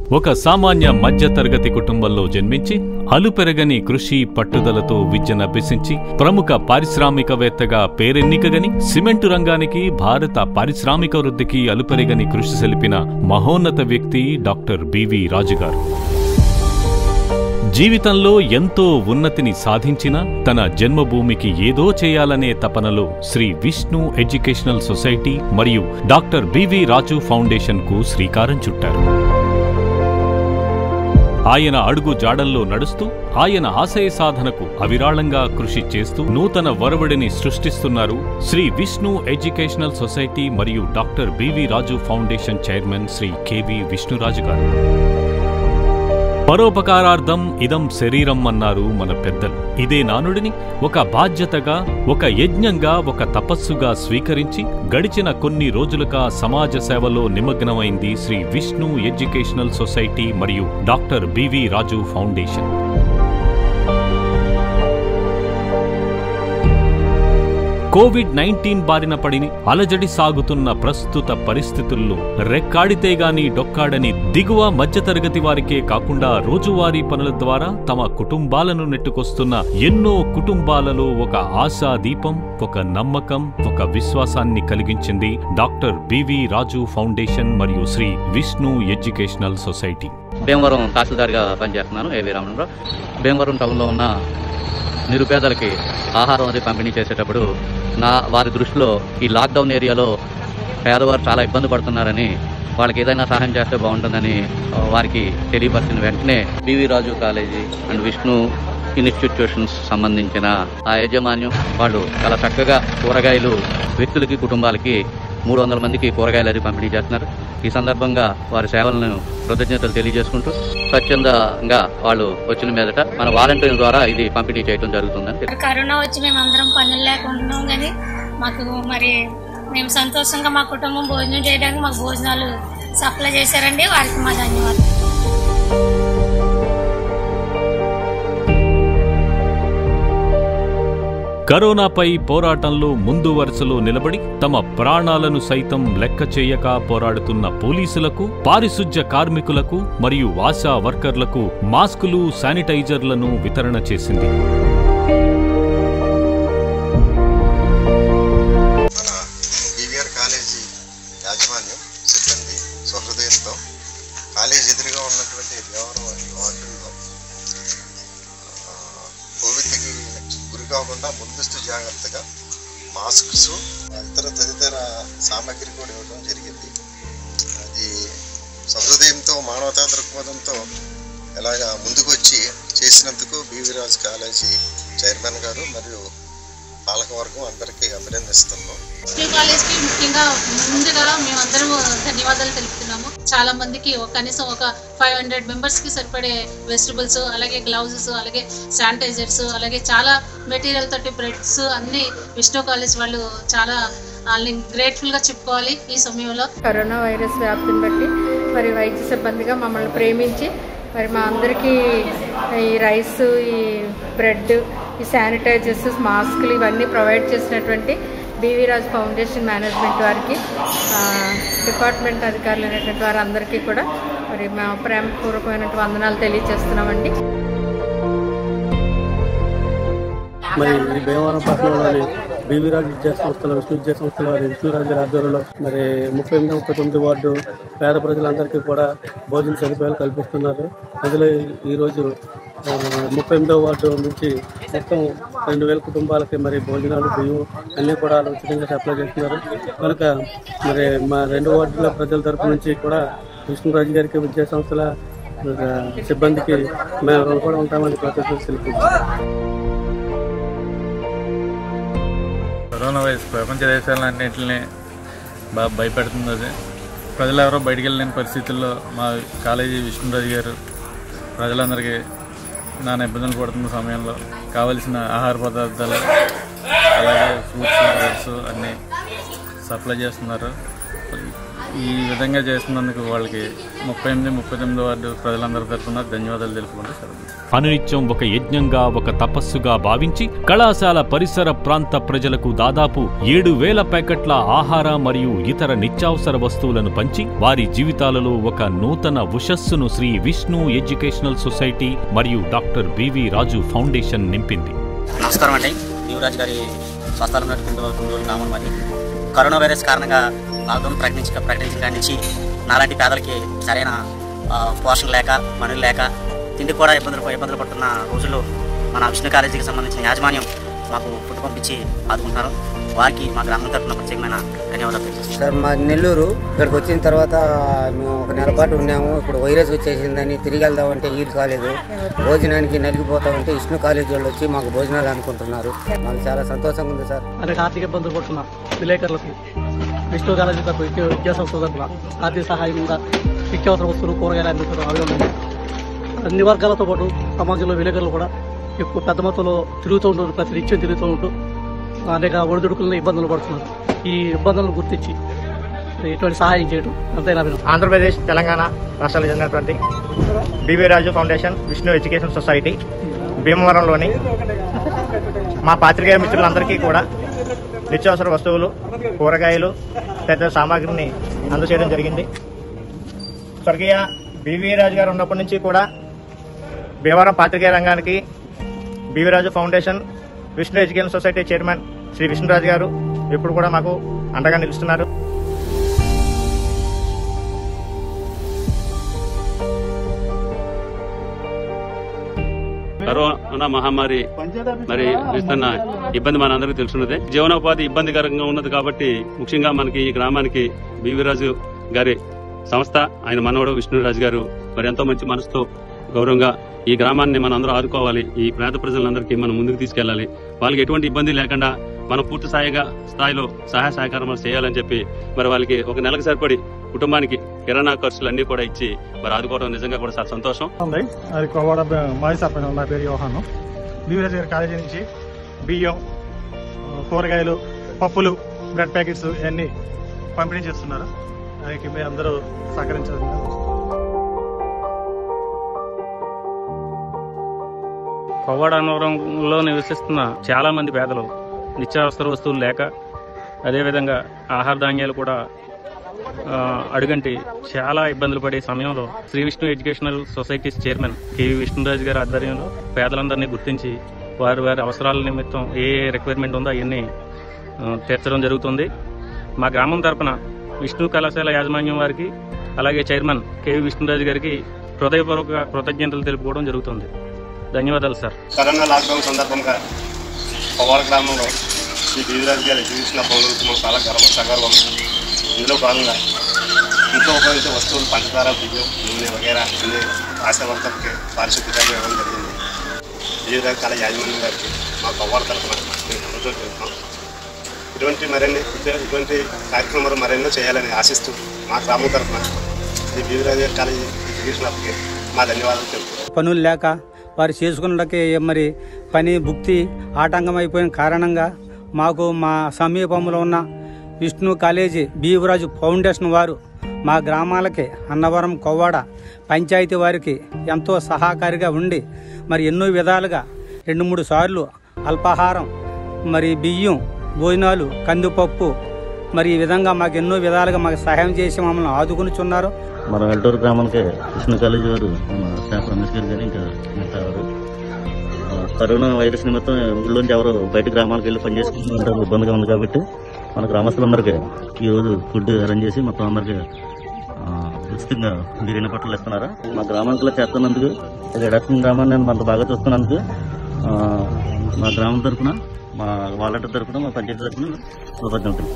ఒక సామాన్య మధ్యతరగతి కుటుంబంలో జన్మించి అలుపెరగని కృషి పట్టుదలతో విద్యనభ్యసించి ప్రముఖ పారిశ్రామికవేత్తగా పేరెన్నికగని సిమెంటు రంగానికి భారత పారిశ్రామిక వృద్ధికి అలుపెరగని కృషి సెలిపిన మహోన్నత వ్యక్తి డాక్టర్ బివి రాజుగారు జీవితంలో ఎంతో ఉన్నతిని సాధించిన తన జన్మభూమికి ఏదో చేయాలనే తపనలో శ్రీ విష్ణు ఎడ్యుకేషనల్ సొసైటీ మరియు డాక్టర్ బివి రాజు ఫౌండేషన్కు శ్రీకారం చుట్టారు ఆయన అడుగు జాడల్లో నడుస్తూ ఆయన ఆశయ సాధనకు అవిరాళంగా కృషి చేస్తూ నూతన వరవడిని సృష్టిస్తున్నారు శ్రీ విష్ణు ఎడ్యుకేషనల్ సొసైటీ మరియు doctor BV Raju foundation chairman Shri KV Vishnuraju garu పరోపకారార్థం ఇదం శరీరం అన్నారు మన పెద్దలు ఇదే నానుడిని ఒక బాధ్యతగా ఒక యజ్ఞంగా ఒక తపస్సుగా స్వీకరించి గడిచిన కొన్ని రోజులుగా సమాజ సేవలో నిమగ్నమైంది శ్రీ విష్ణు ఎడ్యుకేషనల్ సొసైటీ మరియు doctor BV Raju foundation covid nineteen బారిన పడిని అలజడి సాగుతున్న ప్రస్తుత పరిస్థితుల్లో రెక్కాడితే గాని డొక్కాడని దిగువ మధ్యతరగతి వారికే కాకుండా రోజువారీ పనుల ద్వారా తమ కుటుంబాలను నెట్టుకొస్తున్న ఎన్నో కుటుంబాలలో ఒక ఆశా దీపం ఒక నమ్మకం ఒక విశ్వాసాన్ని కలిగించింది డాక్టర్ బివి రాజు ఫౌండేషన్ మరియు శ్రీ విష్ణు ఎడ్యుకేషనల్ సొసైటీ భీమవరం తహసీల్దార్గా పనిచేస్తున్నాను ఏవి రామణరావు భీమవరం టౌన్లో ఉన్న నిరుపేదలకి ఆహారం అది పంపిణీ చేసేటప్పుడు నా వారి దృష్టిలో ఈ లాక్డౌన్ ఏరియాలో పేదవారు చాలా ఇబ్బంది పడుతున్నారని వాళ్ళకి ఏదైనా సహాయం చేస్తే బాగుంటుందని ఆ, వారికి తెలియపరిచిన వెంటనే PV Raju college and Vishnu institutions సంబంధించిన ఆ యాజమాన్యం వాళ్ళు చాలా చక్కగా కూరగాయలు వ్యక్తులకి కుటుంబాలకి మూడు వందల మందికి కూరగాయలు అది పంపిణీ చేస్తున్నారు ఈ సందర్భంగా వారి సేవలను కృతజ్ఞతలు తెలియజేసుకుంటూ స్వచ్ఛందంగా వాళ్ళు వచ్చిన మీదట మన వాలంటీర్ల ద్వారా ఇది పంపిణీ చేయడం జరుగుతుందని తెలియజేస్తున్నాను. కరోనా వచ్చి మేమందరం పనులు లేకుండా కానీ మాకు మరి మేము సంతోషంగా మా కుటుంబం భోజనం చేయడానికి మాకు భోజనాలు సప్లై చేశారండి వారికి మా ధన్యవాదాలు కరోనాపై పోరాటంలో ముందు వరుసలో నిలబడి తమ ప్రాణాలను సైతం లెక్క చేయక పోరాడుతున్న పోలీసులకు పారిశుధ్య కార్మికులకు మరియు ఆశా వర్కర్లకు మాస్కులు శానిటైజర్లను వితరణ చేసింది మన బీవీఆర్ కాలేజీ యాజమాన్యం సిబ్బంది సహృదయంతో కాలేజ్ ఎదురుగా ఉన్నటువంటి దేవరం వార్డుల్లో ఆ, కోవిడ్కి గురి కాకుండా ముందస్తు జాగ్రత్తగా మాస్క్స్ ఇతర తదితర సామాగ్రి కూడా ఇవ్వడం జరిగింది అది సహృదయంతో మానవతా దృక్పథంతో ఎలాగా ముందుకు వచ్చి చేసినందుకు బీవీరాజ్ కాలేజీ చైర్మన్ గారు మరియు పాలకవర్గం అందరికీ అభినందిస్తున్నాం విష్ణు కాలేజ్ కి ముఖ్యంగా ముందుగా మేమందరం ధన్యవాదాలు తెలుపుతున్నాము చాలా మందికి ఒక కనీసం ఒక ఫైవ్ హండ్రెడ్ మెంబర్స్ కి సరిపడే వెజిటబుల్స్ అలాగే గ్లౌజెస్ అలాగే శానిటైజర్స్ అలాగే చాలా మెటీరియల్ తోటి బ్రెడ్స్ అన్ని విష్ణు కాలేజ్ వాళ్ళు చాలా వాళ్ళని గ్రేట్ఫుల్ గా చెప్పుకోవాలి ఈ సమయంలో కరోనా వైరస్ వ్యాప్తిని బట్టి మరి వైద్య సిబ్బందిగా మమ్మల్ని ప్రేమించి మరి మా అందరికీ ఈ రైస్ ఈ బ్రెడ్ ఈ శానిటైజర్స్ మాస్కులు ఇవన్నీ ప్రొవైడ్ చేసినటువంటి బీవీ రాజ్ ఫౌండేషన్ మేనేజ్మెంట్ వారికి ఆ, డిపార్ట్మెంట్ అధికారులు అయినటువంటి వారందరికీ కూడా మరి మా ప్రేమపూర్వకమైనటువంటి వందనాలు తెలియజేస్తున్నామండి మరి ఈ భీమవరం పట్టణంలోని బీవీరాజు విద్యా సంస్థల విష్ణు విద్యా సంస్థల వారి విష్ణురాజు గారి ఆధ్వర్యంలో మరి ముప్పై ఎనిమిది ముప్పై తొమ్మిది వార్డు పేద ప్రజలందరికీ కూడా భోజన సదుపాయాలు కల్పిస్తున్నారు అందులో ఈరోజు ఆ, ముప్పై ఎనిమిదవ వార్డు నుంచి మొత్తం రెండు వేల కుటుంబాలకి మరి భోజనాలు బియ్యం అన్నీ కూడా వాళ్ళు ఉచితంగా సప్లై చేస్తున్నారు కనుక మరి మా రెండు వార్డుల ప్రజల తరపు నుంచి కూడా విష్ణురాజు గారికి విద్యా సంస్థల ఆ, సిబ్బందికి మేము కూడా ఉంటామని కృతజ్ఞతలు తెలుపుతున్నాం కరోనా వైరస్ ప్రపంచ దేశాలన్నింటినీ బాగా భయపెడుతుంది అది ప్రజలు ఎవరో బయటికి వెళ్ళలేని పరిస్థితుల్లో మా కాలేజీ విష్ణురాజు గారు ప్రజలందరికీ నాన్న ఇబ్బందులు పడుతున్న సమయంలో కావలసిన ఆహార పదార్థాలు అలాగే ఫ్రూట్స్ బ్రెడ్స్ అన్నీ సప్లై చేస్తున్నారు ఈ విధంగా చేసినందుకు వాళ్ళకి ముప్పై ఎనిమిది ముప్పై తొమ్మిది వార్డు ప్రజలందరి తరఫున ధన్యవాదాలు తెలుపుకుంటూ సెలవు అనునిత్యం ఒక యజ్ఞంగా ఒక తపస్సుగా భావించి కళాశాల పరిసర ప్రాంత ప్రజలకు దాదాపు ఏడు వేల ప్యాకెట్ల ఆహార మరియు ఇతర నిత్యావసర వస్తువులను పంచి వారి జీవితాలలో ఒక నూతన ఉషస్సును శ్రీ విష్ణు ఎడ్యుకేషనల్ సొసైటీ మరియు డాక్టర్ బివి రాజు ఫౌండేషన్ నింపింది నమస్కారం అండి యువరాజ్ గారి స్వస్థలం నడుపుకుంటూ కుండూరు గ్రామం మరి కరోనా వైరస్ కారణంగా లాక్డౌన్ ప్రకటించి ప్రకటించిన కాడి నుంచి నాలాంటి పేదలకి సరైన ఆ, పోషణ లేక పనులు లేక తిండి కూడా ఇబ్బందులు ఇబ్బందులు పడుతున్న రోజుల్లో మన విష్ణు కాలేజీకి సంబంధించిన యాజమాన్యం మాకు ఫుడ్ పంపించి ఆదుకుంటున్నారు వారికి మా గ్రామం తరఫున ప్రత్యేకమైన ధన్యవాదాలు తెలియజేస్తున్నాను సార్ మా నెల్లూరు ఇక్కడికి వచ్చిన తర్వాత మేము ఒక నెల పాటు ఉన్నాము ఇప్పుడు వైరస్ వచ్చేసిందని తిరిగి వెళ్దామంటే వీలు కాలేదు భోజనానికి నలిగిపోతామంటే విష్ణు కాలేజీ వాళ్ళు వచ్చి మాకు భోజనాలు అనుకుంటున్నారు మాకు చాలా సంతోషంగా ఉంది సార్ అనేక ఆర్థిక ఇబ్బందులు పడుతున్న విలేకరులకు విష్ణు కాలేజీ తరపు విద్యా విద్యా సంస్థ తరపున ఆర్థిక సహాయంగా నిత్యావసర వస్తువులు కూరగాయలు అందిస్తున్న అభినందన అన్ని వర్గాలతో పాటు సమాజంలో విలేకరులు కూడా ఎక్కువ పెద్ద మొత్తంలో తిరుగుతూ ఉంటారు ప్రతి నిత్యం తిరుగుతూ ఉంటూ అనేక ఒడిదుడుకులను ఇబ్బందులు పడుతున్నారు ఈ ఇబ్బందులను గుర్తించి ఎటువంటి సహాయం చేయడం అంతైనా అభినందన ఆంధ్రప్రదేశ్ తెలంగాణ రాష్ట్రాలకు చెందినటువంటి BV Raju foundation Vishnu education society భీమవరంలోని మా పాత్రికేయ మిత్రులందరికీ కూడా నిత్యావసర వస్తువులు కూరగాయలు తదితర సామాగ్రిని అందజేయడం జరిగింది స్వర్గీయ బివి రాజు గారు ఉన్నప్పటి నుంచి కూడా భీమవరం పాత్రికేయ రంగానికి BV Raju foundation Vishnu education society chairman Shri Vishnuraju garu ఇప్పుడు కూడా మాకు అండగా నిలుస్తున్నారు కరోనా మహమ్మారి మరి ఇస్తున్న ఇబ్బంది మన అందరికీ తెలుసున్నదే జీవనోపాధి ఇబ్బందికరంగా ఉన్నది కాబట్టి ముఖ్యంగా మనకి ఈ గ్రామానికి బివిరాజు గారి సంస్థ ఆయన మనవడు విష్ణురాజు గారు మరి ఎంతో మంచి మనసుతో గౌరవంగా ఈ గ్రామాన్ని మనం అందరూ ఆదుకోవాలి ఈ పేద ప్రజలందరికీ మనం ముందుకు తీసుకెళ్లాలి వాళ్ళకి ఎటువంటి ఇబ్బంది లేకుండా మనం పూర్తి స్థాయిగా స్థాయిలో సహాయ సహకారాలు చేయాలని చెప్పి మరి వాళ్ళకి ఒక నెలకు సరిపడి కుటుంబానికి కిరాణా ఖర్చులు అన్ని కూడా ఇచ్చి మరి ఆదుకోవడం నిజంగా కూడా చాలా సంతోషం ఉంది అది కోవాడ మాజీ సర్పంచ్ నా పేరు యోహాను బీవీఎస్ గారి కాలేజీ నుంచి బియ్యం ఆ, కూరగాయలు పప్పులు బ్రెడ్ ప్యాకెట్స్ ఇవన్నీ పంపిణీ చేస్తున్నారు దానికి మీ అందరూ సహకరించాలి కొవ్వాడ అన్నవరంలో నివసిస్తున్న చాలా మంది పేదలు నిత్యావసర వస్తువులు లేక అదేవిధంగా ఆహార ధాన్యాలు కూడా ఆ, అడుగంటి చాలా ఇబ్బందులు పడే సమయంలో Shri Vishnu educational societies chairman KV Vishnuraju గారి ఆధ్వర్యంలో పేదలందరినీ గుర్తించి వారి వారి అవసరాల నిమిత్తం ఏ ఏ రిక్వైర్మెంట్ ఉందో అవన్నీ ఆ, తీర్చడం జరుగుతుంది మా గ్రామం తరపున విష్ణు కళాశాల యాజమాన్యం వారికి అలాగే చైర్మన్ కేవి విష్ణురాజు గారికి హృదయపూర్వక కృతజ్ఞతలు తెలుపుకోవడం జరుగుతుంది ధన్యవాదాలు సార్ కరోనా లాక్డౌన్ సందర్భంగా పవాడ గ్రామంలో ఈ బీవీరాజు గారి ఎడ్యుకేషన్ పౌరులకు మాకు చాలా గర్వం సగర్వం ఇందులో భాగంగా ఇంట్లో ఉపయోగించే వస్తువులు పంచదార బియ్యం నూనె వగేరా అన్ని ఆశా వర్కర్కి పారిశుద్ధ్యాలు ఇవ్వడం జరిగింది బీవీరాజు కళ యాజమాన్యం గారికి మా పవాడ తరఫున మేము అందరితో చెప్తాం ఇటువంటి మరిన్ని ఇటువంటి కార్యక్రమాలు మరెన్నో చేయాలని ఆశిస్తూ మా గ్రామం తరఫున ఈ బీవీరాజు గారి కాలేజీ ఎడ్యుకేషన్ మా ధన్యవాదాలు తెలుపుతున్నాం పనులు లేక వారు చేసుకున్నకి మరి పని భుక్తి ఆటంకం అయిపోయిన కారణంగా మాకు మా సమీపంలో ఉన్న విష్ణు కాలేజీ బీవరాజు ఫౌండేషన్ వారు మా గ్రామాలకి అన్నవరం కొవ్వాడ పంచాయతీ వారికి ఎంతో సహకారిగా ఉండి మరి ఎన్నో విధాలుగా రెండు మూడు సార్లు అల్పాహారం మరి బియ్యం భోజనాలు కందిపప్పు మరి ఈ విధంగా మాకు ఎన్నో విధాలుగా మాకు సహాయం చేసి మమ్మల్ని ఆదుకునిచున్నారు మన వెల్టూరు గ్రామానికి విష్ణు కాలేజీ వారు మన స్టాఫ్ రమేష్ గారు కానీ ఇంకా మిగతా వారు ఆ, కరోనా వైరస్ నిమిత్తం ఊళ్ళోంచి ఎవరు బయట గ్రామాలకు వెళ్ళి పనిచేసుకుంటూ ఇబ్బందిగా ఉంది కాబట్టి మన గ్రామస్తులందరికీ ఈరోజు ఫుడ్ అరేంజ్ చేసి మొత్తం అందరికీ ఆ, ఉచితంగా బిర్యానీ పట్టలు ఇస్తున్నారు మా గ్రామానికి చేస్తున్నందుకు ఎడసిన గ్రామాన్ని నేను అంత బాగా చూస్తున్నందుకు ఆ, మా గ్రామం తరఫున మా వాలంటీర్ తరఫున మా పంచాయతీ తరఫున కృతజ్ఞతలు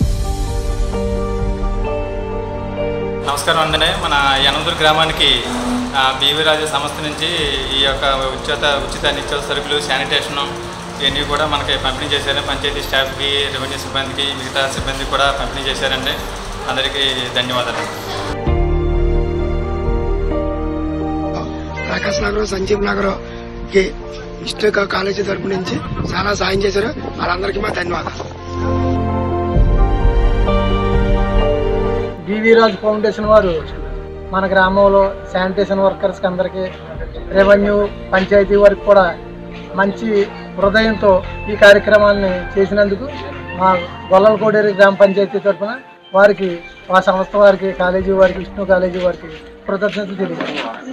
నమస్కారం అండి మన యనందూరు గ్రామానికి ఆ, బీవీ రాజు సంస్థ నుంచి ఈ యొక్క ఉచిత ఉచిత నిత్యావసర సరుకులు శానిటేషన్ ఇవన్నీ కూడా మనకి పంపిణీ చేశారు పంచాయతీ స్టాఫ్కి రెవెన్యూ సిబ్బందికి మిగతా సిబ్బందికి కూడా పంపిణీ చేశారండి అందరికీ ధన్యవాదాలు ప్రకాశ్ నగర్ సంజీవ్ నగర్ కి విష్ణు కాలేజీ తరపు నుంచి చాలా సాయం చేశారు వాళ్ళందరికీ మా ధన్యవాదాలు బీవీ రాజ్ ఫౌండేషన్ వారు మన గ్రామంలో శానిటేషన్ వర్కర్స్కి అందరికీ రెవెన్యూ పంచాయతీ వారికి కూడా మంచి హృదయంతో ఈ కార్యక్రమాన్ని చేసినందుకు మా గొల్లల కోడేరు గ్రామ పంచాయతీ తరఫున వారికి మా సంస్థ వారికి కాలేజీ వారికి విష్ణు కాలేజీ వారికి కృతజ్ఞతలు తెలియజేస్తున్నాను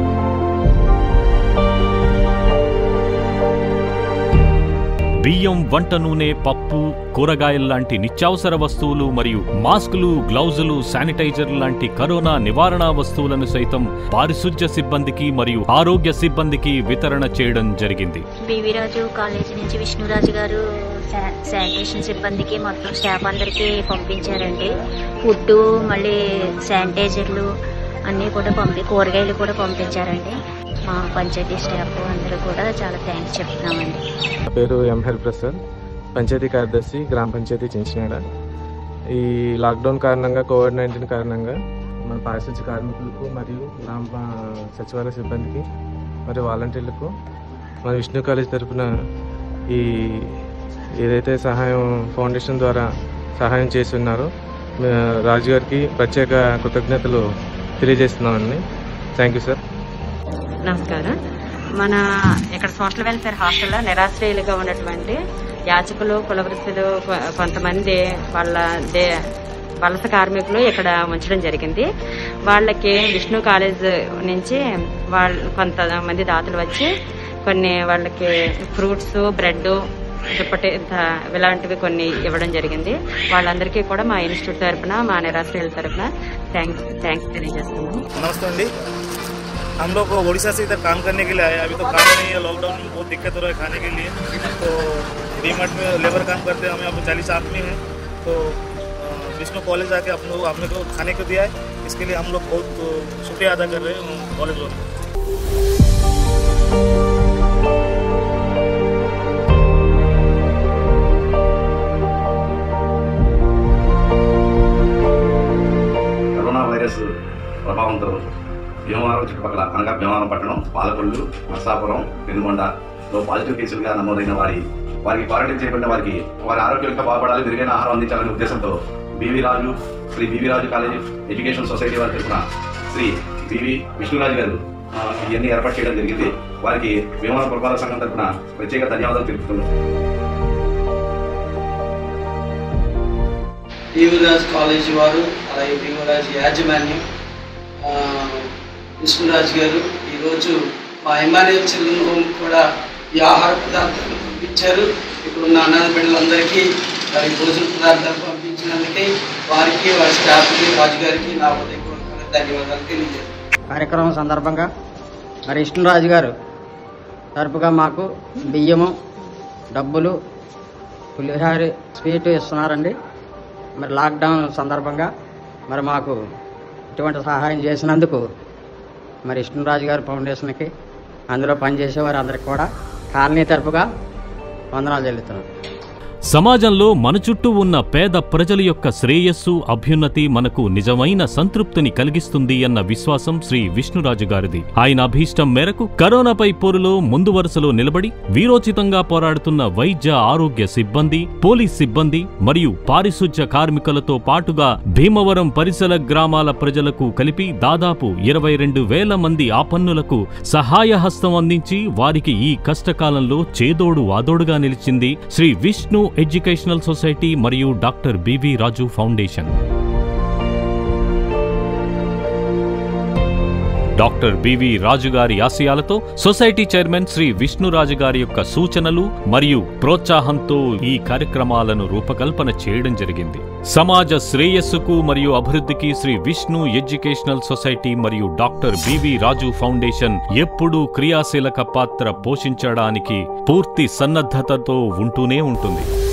బియ్యం వంట నూనె పప్పు కూరగాయల్లాంటి నిత్యావసర వస్తువులు మరియు మాస్కులు గ్లౌజులు శానిటైజర్ లాంటి కరోనా నివారణ వస్తువులను సైతం పారిశుధ్య సిబ్బందికి మరియు ఆరోగ్య సిబ్బందికి వితరణ చేయడం జరిగింది బీవీ రాజు కాలేజీ నుంచి విష్ణురాజు గారు శా- శానిటేషన్ సిబ్బందికి మొత్తం స్టాఫ్ అందరికీ పంపించారండి ఫుడ్ మళ్ళీ శానిటైజర్లు అన్నీ కూడా పంపి కూరగాయలు కూడా పంపించారండి మా పంచాయతీ స్టాఫ్ అందరూ కూడా చాలా థ్యాంక్స్ చెప్తున్నామండి నా పేరు ఎం హరిప్రసాద్ పంచాయతీ కార్యదర్శి గ్రామ పంచాయతీ చించినాడ ఈ లాక్డౌన్ కారణంగా కోవిడ్ నైన్టీన్ కారణంగా మన పారిశుద్ధ్య కార్మికులకు మరియు గ్రామ ప- సచివాలయ సిబ్బందికి మరియు వాలంటీర్లకు మన విష్ణు కాలేజ్ తరపున ఈ ఏదైతే సహాయం ఫౌండేషన్ ద్వారా సహాయం చేసి ఉన్నారో మే- రాజు గారికి ప్రత్యేక కృతజ్ఞతలు తెలియజేస్తున్నామండి థ్యాంక్ యూ సార్ నమస్కారం మన ఇక్కడ సోషల్ వెల్ఫేర్ హాస్టల్లో నిరాశ్రయులుగా ఉన్నటువంటి యాచకులు కులవృత్తులు కొ- కొంతమంది వాళ్ళ దే వలస కార్మికులు ఇక్కడ ఉంచడం జరిగింది వాళ్ళకి విష్ణు కాలేజ్ నుంచి వాళ్ళ కొంతమంది దాతలు వచ్చి కొన్ని వాళ్ళకి ఫ్రూట్స్ బ్రెడ్ దుప్పటి ద- ఇలాంటివి కొన్ని ఇవ్వడం జరిగింది వాళ్ళందరికీ కూడా మా ఇన్స్టిట్యూట్ తరపున మా నిరాశ్రయుల తరపున థ్యాంక్స్ థ్యాంక్స్ తెలియజేస్తున్నాము नमस्ते अंडी हम लोग उड़ीसा से इधर काम करने के लिए आए अभी तो काम नहीं है लॉकडाउन में बहुत दिक्कत हो रहा है खाने के लिए तो डीमार्ट में लेबर काम करते हैं हमें अब चालीस आदमी हैं तो अ, विष्णु कॉलेज आके हम लोग आपने को खाने को दिया है इसके लिए हम लोग बहुत अ, शुक्रिया अदा कर रहे हैं कॉलेज वालों కరోనా వైరస్ ప్రభావంతో భీమవరం చుట్టుపక్కల అనగా భీమవరం పట్టణం పాలకొల్లు నర్సాపురం పెనుగొండలో పాజిటివ్ కేసులుగా నమోదైన వారి వారికి క్వారంటైన్ చేయబడిన వారికి వారి ఆరోగ్యంగా బాగుపడాలి మెరుగైన ఆహారం అందించాలనే ఉద్దేశంతో BV Raju Shri BV Raju college education society వారి తరఫున శ్రీ బీవీ విష్ణురాజు గారు ఆ, ఇవన్నీ ఏర్పాటు చేయడం జరిగింది వారికి భీమవరం పురపాలక సంఘం తరఫున ప్రత్యేక ధన్యవాదాలు తెలుపుతున్నాను భీమరాజ్ కాలేజీ వారు అలాగే భీమరాజ్ యాజమాన్యం ఆ, విష్ణురాజ్ గారు ఈరోజు మా ఎమ్మెల్యే చిల్డ్రన్ హోమ్ కూడా ఈ ఆహార పదార్థాలు పంపించారు ఇక్కడ ఉన్న అనాథ బిడ్డలందరికీ వారి భోజన పదార్థాలు పంపించినందుకే వారికి వారి స్టాఫ్కి రాజు గారికి నా హృదయపూర్వక ధన్యవాదాలు తెలియజేస్తాను కార్యక్రమం సందర్భంగా మరి విష్ణురాజు గారు తరపుగా మాకు బియ్యము డబ్బులు పులిహారి స్వీట్ ఇస్తున్నారండి మరి లాక్డౌన్ సందర్భంగా మరి మాకు ఇటువంటి సహాయం చేసినందుకు మరి విష్ణురాజు గారి ఫౌండేషన్కి అందులో పనిచేసేవారు అందరికి కూడా కాలనీ తరపుగా వందనాలు చెల్లుతున్నాం సమాజంలో మన చుట్టూ ఉన్న పేద ప్రజల యొక్క శ్రేయస్సు అభ్యున్నతి మనకు నిజమైన సంతృప్తిని కలిగిస్తుంది అన్న విశ్వాసం శ్రీ విష్ణురాజు గారిది ఆయన అభీష్టం మేరకు కరోనాపై పోరులో ముందు వరుసలో నిలబడి వీరోచితంగా పోరాడుతున్న వైద్య ఆరోగ్య సిబ్బంది పోలీస్ సిబ్బంది మరియు పారిశుధ్య కార్మికులతో పాటుగా భీమవరం పరిసర గ్రామాల ప్రజలకు కలిపి దాదాపు ఇరవై రెండు వేల మంది ఆపన్నులకు సహాయ హస్తం అందించి వారికి ఈ కష్టకాలంలో చేదోడు వాదోడుగా నిలిచింది శ్రీ విష్ణు ఎడ్యుకేషనల్ సొసైటీ మరియు doctor BV Raju foundation doctor BV Raju గారి ఆశయాలతో సొసైటీ చైర్మన్ శ్రీ విష్ణురాజు గారి యొక్క సూచనలు మరియు ప్రోత్సాహంతో ఈ కార్యక్రమాలను రూపకల్పన చేయడం జరిగింది సమాజ శ్రేయస్సుకు మరియు అభివృద్ధికి శ్రీ విష్ణు ఎడ్యుకేషనల్ సొసైటీ మరియు డాక్టర్ బివి రాజు ఫౌండేషన్ ఎప్పుడూ క్రియాశీలక పాత్ర పోషించడానికి పూర్తి సన్నద్ధతతో ఉంటూనే ఉంటుంది